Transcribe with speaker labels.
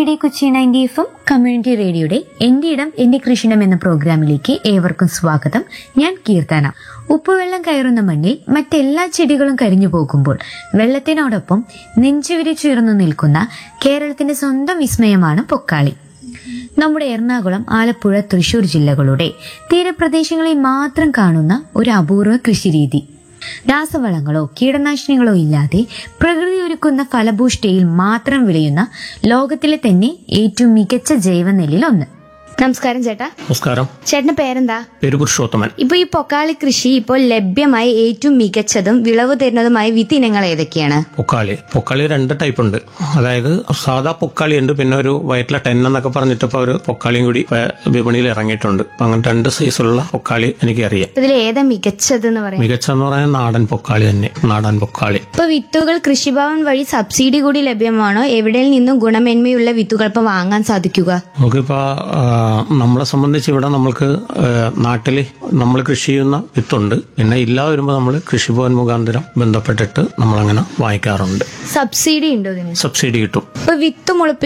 Speaker 1: D Kochi ninety എഫും community റേഡിയോയുടെ എന്റെ ഇടം എന്റെ കൃഷിയിടം എന്ന പ്രോഗ്രാമിലേക്ക് ഏവർക്കും സ്വാഗതം ഞാൻ കീർത്തന ഉപ്പുവെള്ളം കയറുന്ന മണ്ണിൽ മറ്റെല്ലാ ചെടികളും കരിഞ്ഞു പോകുമ്പോൾ വെള്ളത്തിനോടൊപ്പം നെഞ്ചുവിരിച്ചുയർന്നു നിൽക്കുന്ന കേരളത്തിന്റെ സ്വന്തം വിസ്മയമാണ് പൊക്കാളി നമ്മുടെ എറണാകുളം ആലപ്പുഴ തൃശൂർ ജില്ലകളുടെ തീരപ്രദേശങ്ങളിൽ മാത്രം കാണുന്ന ഒരു അപൂർവ കൃഷിരീതി രാസവളങ്ങളോ കീടനാശിനികളോ ഇല്ലാതെ പ്രകൃതി ഒരുക്കുന്ന ഫലഭൂഷ്ഠയിൽ മാത്രം വിളയുന്ന ലോകത്തിലെ തന്നെ ഏറ്റവും മികച്ച ജൈവനെല്ലിൽ ഒന്ന് നമസ്കാരം ചേട്ടാ
Speaker 2: നമസ്കാരം
Speaker 1: ചേട്ടന്റെ പേരെന്താ
Speaker 2: പേര് പുരുഷോത്തമൻ
Speaker 1: ഇപ്പൊ ഈ പൊക്കാളി കൃഷി ഇപ്പോൾ ലഭ്യമായ ഏറ്റവും മികച്ചതും വിളവ് തരുന്നതുമായ വിത്ത് ഇനങ്ങൾ ഏതൊക്കെയാണ്
Speaker 2: പൊക്കാളി പൊക്കാളി രണ്ട് ടൈപ്പ് ഉണ്ട് അതായത് സാധാ പൊക്കാളി ഉണ്ട് പിന്നെ ഒരു വയറ്റിലെ ടെൻ എന്നൊക്കെ പറഞ്ഞിട്ട് ഇപ്പൊ ഒരു പൊക്കാളിയും കൂടി ഇപ്പൊ വിപണിയിൽ ഇറങ്ങിയിട്ടുണ്ട് അപ്പൊ അങ്ങനെ രണ്ട് സൈസുള്ള പൊക്കാളി എനിക്ക് അറിയാം
Speaker 1: ഇതിൽ ഏതാ മികച്ചത് എന്ന് പറയാം
Speaker 2: മികച്ചെന്ന് പറയാൻ നാടൻ പൊക്കാളി തന്നെ നാടൻ പൊക്കാളി
Speaker 1: ഇപ്പൊ വിത്തുകൾ കൃഷിഭവൻ വഴി സബ്സിഡി കൂടി ലഭ്യമാണോ എവിടെ നിന്നും ഗുണമേന്മയുള്ള വിത്തുകൾ ഇപ്പൊ വാങ്ങാൻ സാധിക്കുക
Speaker 2: നമുക്കിപ്പോ ആ, നമ്മളെ സംബന്ധിച്ച് ഇവിടെ നമ്മൾക്ക് ആ, നാട്ടില് നമ്മൾ കൃഷി ചെയ്യുന്ന വിത്തുണ്ട് പിന്നെ ഇല്ലാതെ വരുമ്പോൾ നമ്മൾ കൃഷിഭവൻ മുഖാന്തരം ബന്ധപ്പെട്ടിട്ട് നമ്മളങ്ങനെ വാങ്ങിക്കാറുണ്ട്
Speaker 1: സബ്സിഡി ഉണ്ടോ ഇതിന്
Speaker 2: സബ്സിഡി കിട്ടും
Speaker 1: ഇപ്പൊ വിത്ത് മുളപ്പിച്ച്